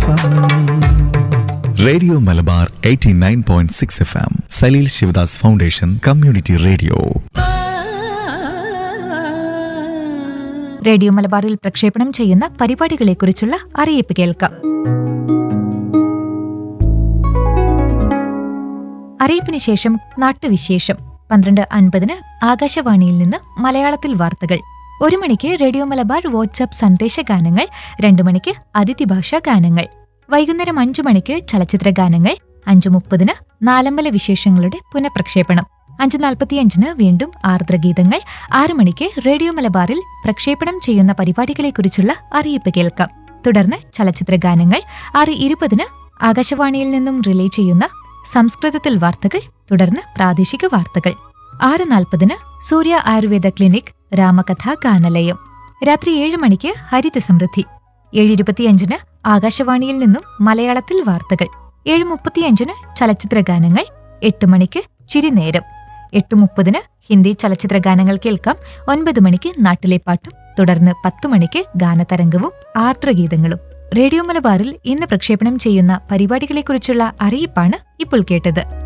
F radio Malabar 89.6 point six F M Saleel Sivadas foundation community radio radio മലബാറിൽ പ്രക്ഷേപണം ചെയ്യുന്ന പരിപാടികളെക്കുറിച്ചുള്ള അറിയിപ്പ് കേൾക്കാം അറിയിപ്പിന് ശേഷം നാട്ടുവിശേഷം പന്ത്രണ്ട് അൻപതിന് ആകാശവാണിയിൽ നിന്ന് മലയാളത്തിൽ വാർത്തകൾ ഒരു മണിക്ക് റേഡിയോ മലബാർ വാട്സ്ആപ്പ് സന്ദേശ ഗാനങ്ങൾ രണ്ടു മണിക്ക് അതിഥി ഭാഷാ ഗാനങ്ങൾ വൈകുന്നേരം അഞ്ചു മണിക്ക് ചലച്ചിത്ര ഗാനങ്ങൾ അഞ്ചു മുപ്പതിന് നാലമ്പല വിശേഷങ്ങളുടെ പുനഃപ്രക്ഷേപണം അഞ്ച് നാൽപ്പത്തിയഞ്ചിന് വീണ്ടും ആർദ്രഗീതങ്ങൾ ആറു മണിക്ക് റേഡിയോ മലബാറിൽ പ്രക്ഷേപണം ചെയ്യുന്ന പരിപാടികളെക്കുറിച്ചുള്ള അറിയിപ്പ് കേൾക്കാം തുടർന്ന് ചലച്ചിത്ര ഗാനങ്ങൾ ആറ് ഇരുപതിന് ആകാശവാണിയിൽ നിന്നും റിലേ ചെയ്യുന്ന സംസ്കൃതത്തിൽ വാർത്തകൾ തുടർന്ന് പ്രാദേശിക വാർത്തകൾ ആറ് നാൽപ്പതിന് സൂര്യ ആയുർവേദ ക്ലിനിക് രാമകഥ ഗാനലയം രാത്രി ഏഴ് മണിക്ക് ഹരിത സമൃദ്ധി ഏഴ് ഇരുപത്തിയഞ്ചിന് ആകാശവാണിയിൽ നിന്നും മലയാളത്തിൽ വാർത്തകൾ ഏഴ് മുപ്പത്തിയഞ്ചിന് ചലച്ചിത്ര ഗാനങ്ങൾ എട്ട് മണിക്ക് ചിരിനേരം എട്ട് മുപ്പതിന് ഹിന്ദി ചലച്ചിത്ര ഗാനങ്ങൾ കേൾക്കാം ഒൻപത് മണിക്ക് നാട്ടിലെ പാട്ടും തുടർന്ന് പത്തു മണിക്ക് ഗാനതരംഗവും ആർദ്രഗീതങ്ങളും റേഡിയോ മലബാറിൽ ഇന്ന് പ്രക്ഷേപണം ചെയ്യുന്ന പരിപാടികളെക്കുറിച്ചുള്ള അറിയിപ്പാണ് ഇപ്പോൾ കേട്ടത്